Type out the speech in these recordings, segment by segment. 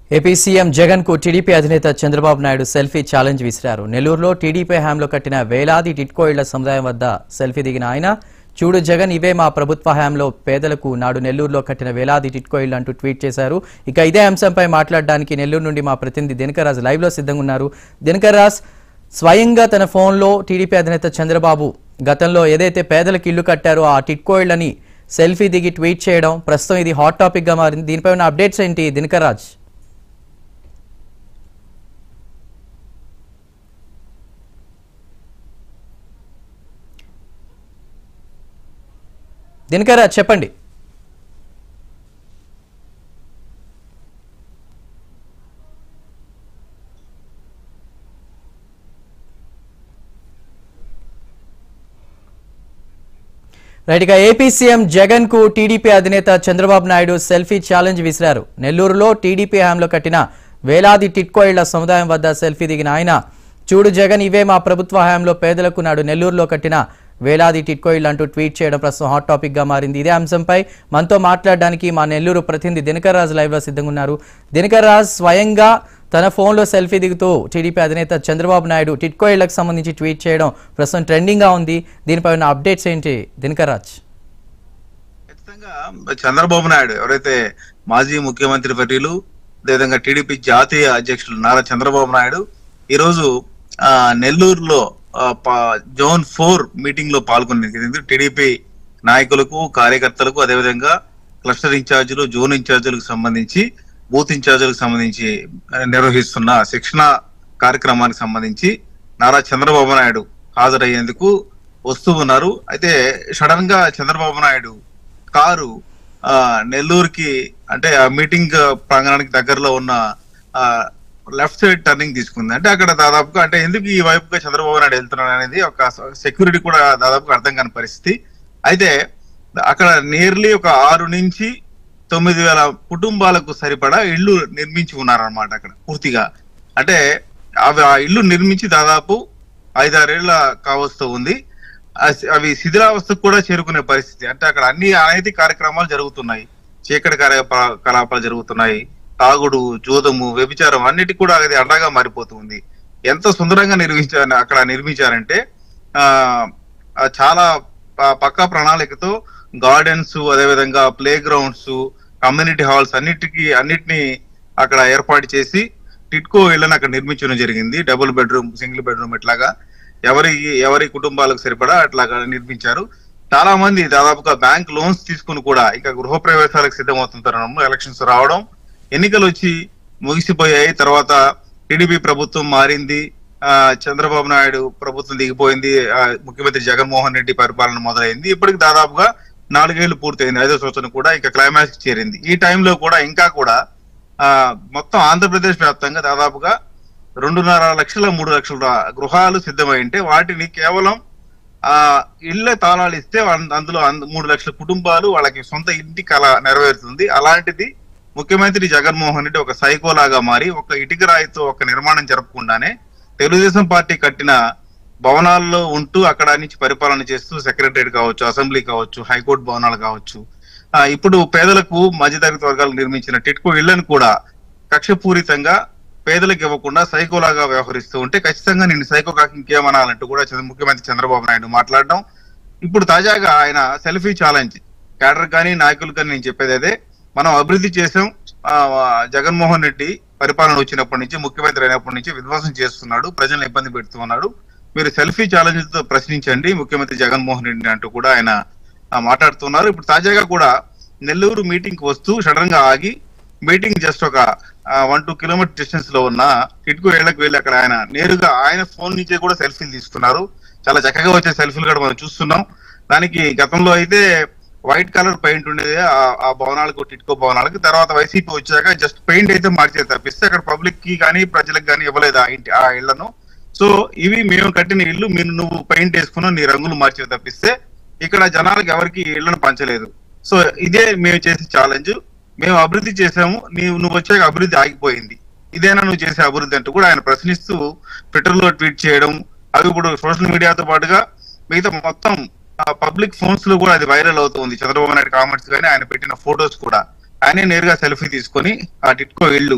AP CM Jagan కు TDP అధినేత Chandrababu Naidu selfie challenge విసిరారు నెల్లూరులో టీడీపీ హయాంలో కట్టిన వేలాది టిట్కో ఇళ్ల సముదాయం వద్ద సెల్ఫీ దిగిన ఆయన చూడు జగన్ ఇవే మా ప్రభుత్వ హయాంలో పేదలకు నాడు నెల్లూరులో కట్టిన వేలాది టిట్కో ఇళ్లు అంటూ ట్వీట్ చేశారు ఇక ఇదే అంశంపై మాట్లాడడానికి నెల్లూరు నుండి మా ప్రతినిధి దినకర్ రాజ్ లైవ్ లో సిద్ధంగా ఉన్నారు దినకర్ రాజ్ స్వయంగా తన ఫోన్లో టీడీపీ అధినేత చంద్రబాబు గతంలో ఏదైతే పేదలకు ఇల్లు కట్టారో ఆ టిట్కో ఇళ్లని సెల్ఫీ దిగి ట్వీట్ చేయడం ప్రస్తుతం ఇది హాట్ టాపిక్ గా మారింది దీనిపై ఉన్న అప్డేట్స్ ఏంటి దినకర్ రాజ్ దినకర్ రాజ్ చెప్పండి రైట్ ఇక ఏపీ సీఎం జగన్ కు టీడీపీ అధినేత చంద్రబాబు నాయుడు సెల్ఫీ ఛాలెంజ్ విసిరారు నెల్లూరులో టీడీపీ హయాంలో కట్టిన వేలాది టిట్కో ఇళ్ల సముదాయం వద్ద సెల్ఫీ దిగిన ఆయన చూడు జగన్ ఇవే మా ప్రభుత్వ హయాంలో పేదలకు నాడు నెల్లూరులో కట్టిన వేలాది టిట్కో ఇళ్లు అంటూ ట్వీట్ చేయడం ప్రస్తుతం హాట్ టాపిక్ గా మారింది ఇదే అంశంపై మనతో మాట్లాడడానికి మా నెల్లూరు ప్రతినిధి దినకర్ రాజ్ లైవ్ లో సిద్ధంగా ఉన్నారు దినకర్ రాజ్ స్వయంగా తన ఫోన్లో సెల్ఫీ దిగుతూ టీడీపీ అధినేత చంద్రబాబు నాయుడు టిట్కో ఇళ్లకు సంబంధించి ట్వీట్ చేయడం ప్రస్తుతం ట్రెండింగ్ గా ఉంది దీనిపై ఉన్న అప్డేట్స్ ఏంటి దినకర్ రాజ్ ఖచ్చితంగా చంద్రబాబు నాయుడు ఎవరైతే మాజీ ముఖ్యమంత్రి వర్యులు అదేవిధంగా టీడీపీ జాతీయ అధ్యక్షులు నారా చంద్రబాబు నాయుడు ఈ రోజు ఆ, నెల్లూరులో ఆ, పా- జోన్ ఫోర్ మీటింగ్ లో పాల్గొనేది టీడీపీ నాయకులకు కార్యకర్తలకు అదేవిధంగా క్లస్టర్ ఇన్ఛార్జీలు జోన్ ఇన్ఛార్జీలకు సంబంధించి బూత్ ఇన్ఛార్జీలకు సంబంధించి ఆ, నిర్వహిస్తున్న శిక్షణ కార్యక్రమానికి సంబంధించి నారా చంద్రబాబు నాయుడు హాజరయ్యేందుకు వస్తూ ఉన్నారు అయితే సడన్ గా చంద్రబాబు నాయుడు కారు ఆ నెల్లూరుకి అంటే ఆ మీటింగ్ ప్రాంగణానికి దగ్గరలో ఉన్న ఆ లెఫ్ట్ సైడ్ టర్నింగ్ తీసుకుంది అంటే అక్కడ దాదాపుగా అంటే ఎందుకు ఈ వైపుగా చంద్రబాబు నాయుడు వెళ్తున్నాడు అనేది ఒక సెక్యూరిటీ కూడా దాదాపుగా అర్థం కాని పరిస్థితి అయితే అక్కడ నియర్లీ ఒక ఆరు నుంచి తొమ్మిది వేల కుటుంబాలకు సరిపడా ఇళ్ళు నిర్మించి ఉన్నారన్నమాట అక్కడ పూర్తిగా అంటే అవి ఆ ఇల్లు నిర్మించి దాదాపు ఐదారేళ్ల కావస్తూ ఉంది అస్- అవి శిథిలావస్థకు కూడా చేరుకునే పరిస్థితి అంటే అక్కడ అన్ని అనైతిక కార్యక్రమాలు జరుగుతున్నాయి చీకటి కార్యకలాపాలు కలాపాలు జరుగుతున్నాయి తాగుడు జూదము వ్యభిచారం అన్నిటికి కూడా అది అండగా మారిపోతుంది ఎంత సుందరంగా నిర్మించారు అక్కడ నిర్మించారంటే ఆ ఆ చాలా ప- పక్కా ప్రణాళికతో గార్డెన్స్ అదేవిధంగా ప్లే గ్రౌండ్స్ కమ్యూనిటీ హాల్స్ అన్నిటికీ అన్నిటినీ అక్కడ ఏర్పాటు చేసి టిట్కో ఇళ్లను అక్కడ నిర్మించడం జరిగింది డబుల్ బెడ్రూమ్ సింగిల్ బెడ్రూమ్ ఇట్లాగా ఎవరి ఎవరి కుటుంబాలకు సరిపడా అట్లాగా నిర్మించారు చాలా మంది దాదాపుగా బ్యాంక్ లోన్స్ తీసుకుని కూడా ఇంకా గృహ ప్రవేశాలకు సిద్ధమవుతున్న తరుణంలో ఎలక్షన్స్ రావడం ఎన్నికలు వచ్చి ముగిసిపోయాయి తర్వాత టీడీపీ ప్రభుత్వం మారింది ఆ చంద్రబాబు నాయుడు ప్రభుత్వం దిగిపోయింది ఆ, ముఖ్యమంత్రి జగన్మోహన్ రెడ్డి పరిపాలన మొదలైంది ఇప్పటికి దాదాపుగా నాలుగేళ్లు పూర్తయింది ఐదో సంవత్సరం కూడా ఇంకా క్లైమాక్స్ చేరింది ఈ టైంలో కూడా ఇంకా కూడా ఆ మొత్తం ఆంధ్రప్రదేశ్ వ్యాప్తంగా దాదాపుగా రెండున్నర లక్షల మూడు లక్షల రా- గృహాలు సిద్ధమైంటే వాటిని కేవలం ఆ ఇళ్ల తాళాలు ఇస్తే అం- అందులో అంద- మూడు లక్షల కుటుంబాలు వాళ్ళకి సొంత ఇంటి కళ నెరవేరుతుంది అలాంటిది ముఖ్యమంత్రి జగన్మోహన్ రెడ్డి ఒక సైకో లాగా మారి ఒక ఇటుక రాయితో ఒక నిర్మాణం జరపకుండానే తెలుగుదేశం పార్టీ కట్టిన భవనాల్లో ఉంటూ అక్కడ నుంచి పరిపాలన చేస్తూ సెక్రటరేట్ కావచ్చు అసెంబ్లీ కావచ్చు హైకోర్టు భవనాలు కావచ్చు ఆ ఇప్పుడు పేదలకు మధ్యతరగతి వర్గాలు నిర్మించిన టిట్కో ఇళ్లను కూడా కక్షపూరితంగా పేదలకు ఇవ్వకుండా సైకోలాగా వ్యవహరిస్తూ ఉంటే ఖచ్చితంగా నేను సైకో కాక ఇంకేమనాలంటూ కూడా చంద్ర- ముఖ్యమంత్రి చంద్రబాబు నాయుడు మాట్లాడడం ఇప్పుడు తాజాగా ఆయన సెల్ఫీ ఛాలెంజ్ క్యాడర్ కానీ నాయకులు కానీ నేను చెప్పేది అదే మనం అభివృద్ధి చేసాం ఆ, జగన్మోహన్ రెడ్డి పరిపాలన వచ్చినప్పటి నుంచి ముఖ్యమంత్రి అయినప్పటి నుంచి విధ్వంసం చేస్తున్నాడు ప్రజలను ఇబ్బంది పెడుతూ ఉన్నాడు మీరు సెల్ఫీ ఛాలెంజ్ తో ప్రశ్నించండి ముఖ్యమంత్రి జగన్మోహన్ రెడ్డి అంటూ కూడా ఆయన ఆ, మాట్లాడుతున్నారు ఇప్పుడు తాజాగా కూడా నెల్లూరు మీటింగ్ కి వస్తూ సడన్ గా ఆగి మీటింగ్ జస్ట్ ఒక వన్ టూ కిలోమీటర్ డిస్టెన్స్ లో ఉన్న కిట్కు ఏళ్లకు వెళ్ళి అక్కడ ఆయన నేరుగా ఆయన ఫోన్ నుంచే కూడా సెల్ఫీలు తీసుకున్నారు చాలా చక్కగా వచ్చే సెల్ఫీలు కూడా మనం చూస్తున్నాం దానికి గతంలో అయితే వైట్ కలర్ పెయింట్ ఉండేది ఆ- ఆ భవనాలకు టిట్కో భవనాలకు తర్వాత వైసీపీ వచ్చాక జస్ట్ పెయింట్ అయితే మార్చే తప్పిస్తే అక్కడ పబ్లిక్ కి కానీ ప్రజలకు కానీ ఇవ్వలేదు ఆ ఇంటి ఆ ఇళ్లను సో ఇవి మేము కట్టిన ఇల్లు మీరు నువ్వు పెయింట్ వేసుకున్నావు నీ రంగులు మార్చే తప్పిస్తే ఇక్కడ జనాలకు ఎవరికి ఈ ఇళ్లను పంచలేదు సో ఇదే మేము చేసే ఛాలెంజ్ మేము అభివృద్ధి చేసాము నీవు నువ్వు వచ్చాక అభివృద్ధి ఆగిపోయింది ఇదేనా నువ్వు చేసే అభివృద్ధి అంటూ కూడా ఆయన ప్రశ్నిస్తూ ట్విట్టర్ లో ట్వీట్ చేయడం అవి ఇప్పుడు సోషల్ మీడియాతో పాటుగా మిగతా మొత్తం పబ్లిక్ ఫోన్స్ లో కూడా అది వైరల్ అవుతుంది చంద్రబాబు నాయుడు కామెంట్స్ కానీ ఆయన పెట్టిన ఫొటోస్ కూడా ఆయనే నేరుగా సెల్ఫీ తీసుకొని ఆ టిట్కో ఇల్లు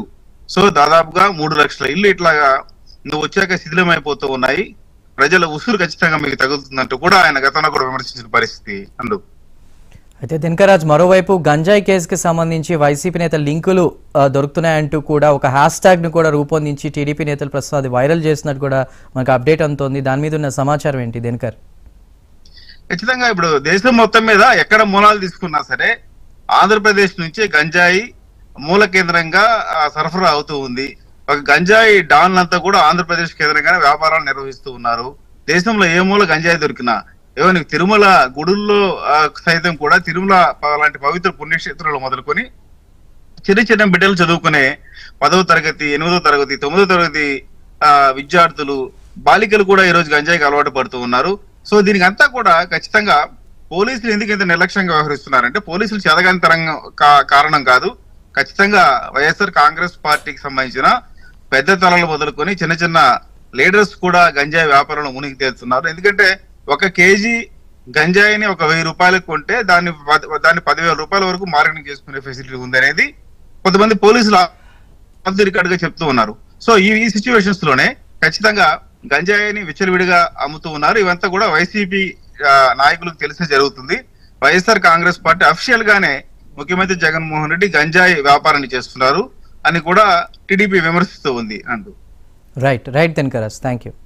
సో దాదాపుగా మూడు లక్షల ఇల్లు ఇట్లాగా నువ్వు వచ్చాక శిథిలమైపోతూ ఉన్నాయి ప్రజల ఉసురు ఖచ్చితంగా మీకు తగులుతుందంటూ కూడా ఆయన గతంలో కూడా విమర్శించిన పరిస్థితి అందు అయితే దినకరాజ్ మరోవైపు గంజాయి కేసుకి సంబంధించి వైసీపీ నేతల లింకులు ఆ, దొరుకుతున్నాయంటూ కూడా ఒక హ్యాష్ ట్యాగ్ ను కూడా రూపొందించి టీడీపీ నేతలు ప్రస్తుతం అది వైరల్ చేసినట్టు కూడా మనకు అప్డేట్ అందుతోంది దాని మీద ఉన్న సమాచారం ఏంటి దినకర్ ఖచ్చితంగా ఇప్పుడు దేశం మొత్తం మీద ఎక్కడ మూలాలు తీసుకున్నా సరే ఆంధ్రప్రదేశ్ నుంచి గంజాయి మూల కేంద్రంగా ఆ, సరఫరా అవుతూ ఉంది ఒక గంజాయి డాన్లంతా కూడా ఆంధ్రప్రదేశ్ కేంద్రంగానే వ్యాపారాలు నిర్వహిస్తూ ఉన్నారు దేశంలో ఏ మూల గంజాయి దొరికినా ఏమని తిరుమల గుడుల్లో ఆ, సైతం కూడా తిరుమల ప- లాంటి పవిత్ర పుణ్యక్షేత్రాలు మొదలుకొని చిన్న చిన్న బిడ్డలు చదువుకునే పదవ తరగతి ఎనిమిదో తరగతి తొమ్మిదో తరగతి ఆ, విద్యార్థులు బాలికలు కూడా ఈ రోజు గంజాయికి అలవాటు పడుతూ ఉన్నారు సో దీనికి అంతా కూడా ఖచ్చితంగా పోలీసులు ఎందుకు ఇంత నిర్లక్ష్యంగా వ్యవహరిస్తున్నారంటే పోలీసులు చేతగాని తరంగా కా- కారణం కాదు ఖచ్చితంగా వైఎస్ఆర్ కాంగ్రెస్ పార్టీకి సంబంధించిన పెద్ద తలలు మొదలుకొని చిన్న చిన్న లీడర్స్ కూడా గంజాయి వ్యాపారంలో మునిగి తేలుతున్నారు ఎందుకంటే ఒక కేజీ గంజాయిని ఒక వెయ్యి రూపాయలకు కొంటే దాన్ని పది- దాన్ని పదివేల రూపాయల వరకు మార్కెటింగ్ చేసుకునే ఫెసిలిటీ ఉంది అనేది కొంతమంది పోలీసులు గా చెప్తూ ఉన్నారు సో ఈ ఈ సిచ్యువేషన్స్ లోనే ఖచ్చితంగా గంజాయిని విచ్చలవిడిగా అమ్ముతూ ఉన్నారు ఇవంతా కూడా వైసీపీ నాయకులకు తెలిసే జరుగుతుంది వైఎస్ఆర్ కాంగ్రెస్ పార్టీ అఫీషియల్ గానే ముఖ్యమంత్రి జగన్మోహన్ రెడ్డి గంజాయి వ్యాపారాన్ని చేస్తున్నారు అని కూడా టీడీపీ విమర్శిస్తూ ఉంది అంటూ right right Dinakaraj thank you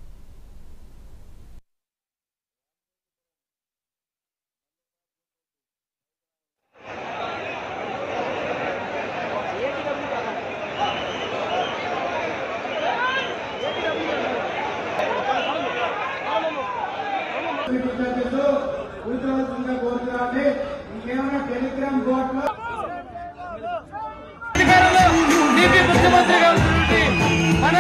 విద్యార్థులు ఉత్తరవలసిందిగా కోరుతున్నామండి ఇంకేమైనా టెలిగ్రామ్ బోర్డులో ముఖ్యమంత్రి గారు మన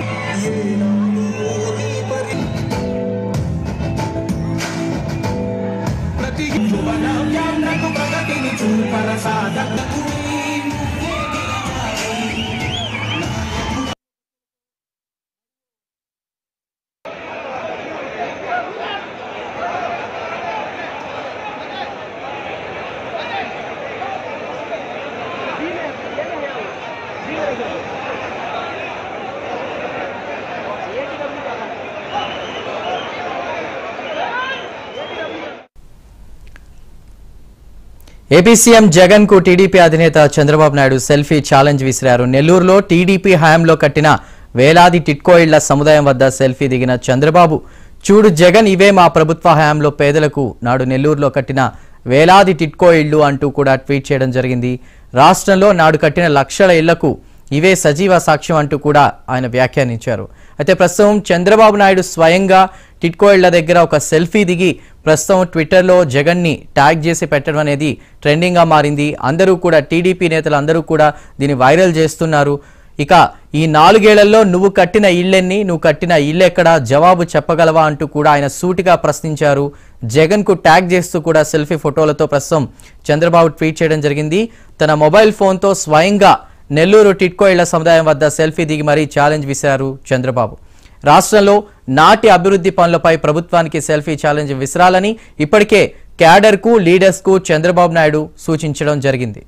ఏపీ సీఎం జగన్ కు టీడీపీ అధినేత చంద్రబాబు నాయుడు సెల్ఫీ ఛాలెంజ్ విసిరారు నెల్లూరులో టీడీపీ హయాంలో కట్టిన వేలాది టిట్కో ఇళ్ల సముదాయం వద్ద సెల్ఫీ దిగిన చంద్రబాబు చూడు జగన్ ఇవే మా ప్రభుత్వ హయాంలో పేదలకు నాడు నెల్లూరులో కట్టిన వేలాది టిట్కో ఇళ్లు అంటూ కూడా ట్వీట్ చేయడం జరిగింది రాష్ట్రంలో నాడు కట్టిన లక్షల ఇళ్లకు ఇవే సజీవ సాక్ష్యం అంటూ కూడా ఆయన వ్యాఖ్యానించారు అయితే ప్రస్తుతం చంద్రబాబు నాయుడు స్వయంగా టిట్కో ఇళ్ల దగ్గర ఒక సెల్ఫీ దిగి ప్రస్తుతం ట్విట్టర్లో జగన్ని ట్యాగ్ చేసి పెట్టడం అనేది ట్రెండింగ్గా మారింది అందరూ కూడా టీడీపీ నేతలు అందరూ కూడా దీన్ని వైరల్ చేస్తున్నారు ఇక ఈ నాలుగేళ్లలో నువ్వు కట్టిన ఇళ్ళెన్ని నువ్వు కట్టిన ఇల్లెక్కడా జవాబు చెప్పగలవా అంటూ కూడా ఆయన సూటిగా ప్రశ్నించారు జగన్ కు ట్యాగ్ చేస్తూ కూడా సెల్ఫీ ఫోటోలతో ప్రస్తుతం చంద్రబాబు ట్వీట్ చేయడం జరిగింది తన మొబైల్ ఫోన్తో స్వయంగా నెల్లూరు టిట్కో ఇళ్ల సముదాయం వద్ద సెల్ఫీ దిగి మరీ ఛాలెంజ్ విసిరారు చంద్రబాబు రాష్ట్రంలో నాటి అభివృద్ధి పనులపై ప్రభుత్వానికి సెల్ఫీ ఛాలెంజ్ విసిరాలని ఇప్పటికే క్యాడర్కు లీడర్స్కు చంద్రబాబు నాయుడు సూచించడం జరిగింది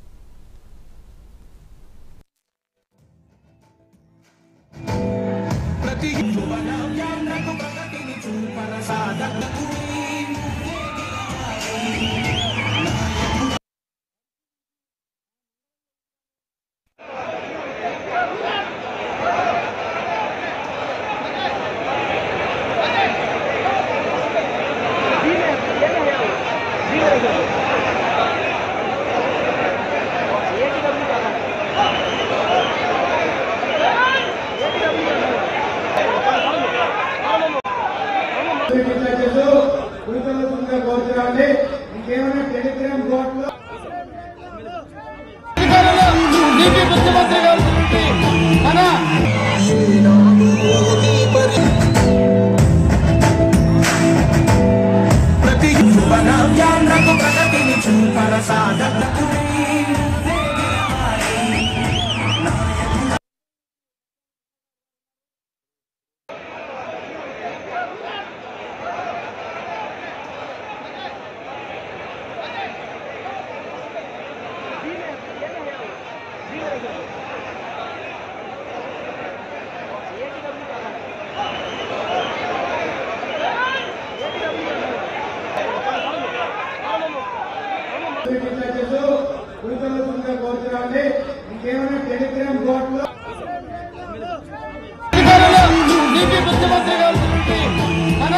విద్యార్థులు ఉత్తరవలసిందిగా కోరుతున్నామండి ఇంకేమైనా టెలిగ్రామ్ బోర్డులో ముఖ్యమంత్రి గారు మన ఇంకేమైనా టెలిగ్రామ్ బోర్డులో అధికారులు టీడీపీ ముఖ్యమంత్రి గారి గురించి మన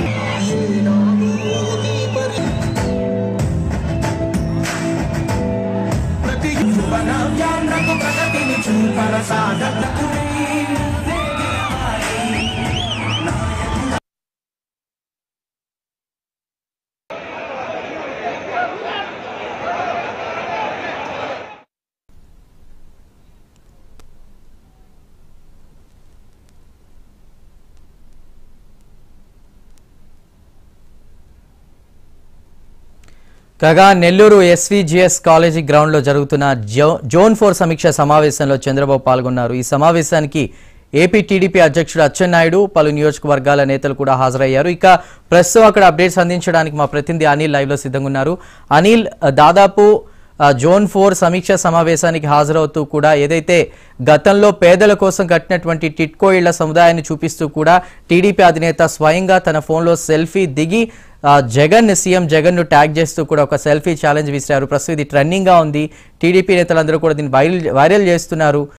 కాగా నెల్లూరు ఎస్వీజీఎస్ కాలేజీ గ్రౌండ్లో జరుగుతున్న జో జోన్ ఫోర్ సమీక్ష సమావేశంలో చంద్రబాబు పాల్గొన్నారు ఈ సమావేశానికి ఏపీ టీడీపీ అధ్యక్షుడు అచ్చెన్నాయుడు పలు నియోజకవర్గాల నేతలు కూడా హాజరయ్యారు ఇక ప్రస్తుతం అక్కడ అప్డేట్స్ అందించడానికి మా ప్రతినిధి అనిల్ లైవ్లో సిద్ధంగా ఉన్నారు అనిల్ దాదాపు ఆ, జోన్ ఫోర్ సమీక్ష సమావేశానికి హాజరవుతూ కూడా ఏదైతే గతంలో పేదల కోసం కట్టినటువంటి టిట్కో ఇళ్ల సముదాయాన్ని చూపిస్తూ కూడా టీడీపీ అధినేత స్వయంగా తన ఫోన్లో సెల్ఫీ దిగి ఆ, జగన్ సీఎం జగన్ ను ట్యాగ్ చేస్తూ కూడా ఒక సెల్ఫీ ఛాలెంజ్ విసిరారు ప్రస్తుతం ఇది ట్రెండింగ్ గా ఉంది టీడీపీ నేతలందరూ కూడా దీన్ని వైరల్ వైరల్ చేస్తున్నారు